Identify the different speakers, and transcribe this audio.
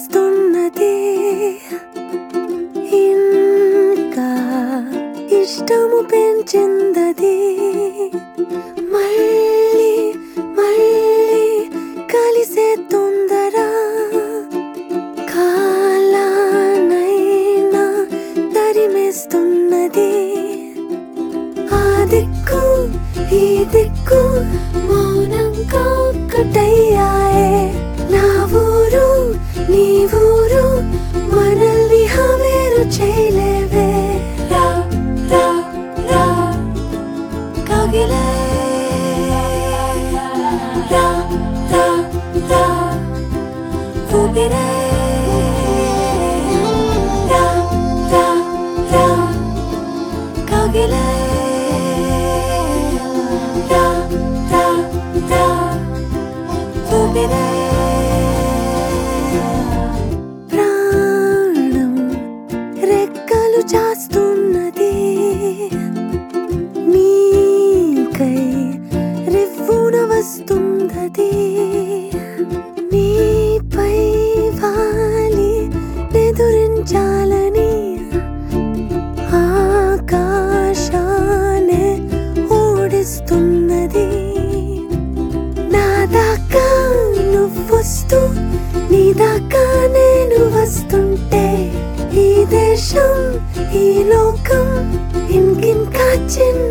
Speaker 1: చేస్తున్నది ఇంకా ఇష్టము పెంచిందది మళ్ళీ మళ్ళీ కలిసే తొందర కాలానైనా తరిమేస్తున్నది ఆ దిక్కు ఈ దిక్కు మౌనంగా ఒక్కటయ్యాయే నా ఊరు నీ ఊరు మనల్ని హవేరు చేయలేవే రా రా రా కాగిలే రా రా రా ఊపిరే రా రా రా కాగిలే రా రా రా ఊపిరే ప్రాణం రెక్కలు చాస్తున్నది నీకై రివ్వున వస్తుందది నీపై వాలి ఎదురించాలని ఆకాశానే ఓడిస్తున్నది నా దాకా నువ్వొస్తూ నీ దాకా నేను వస్తుంటే ఈ దేశం ఈ లోకం ఇంకింకా చిన్న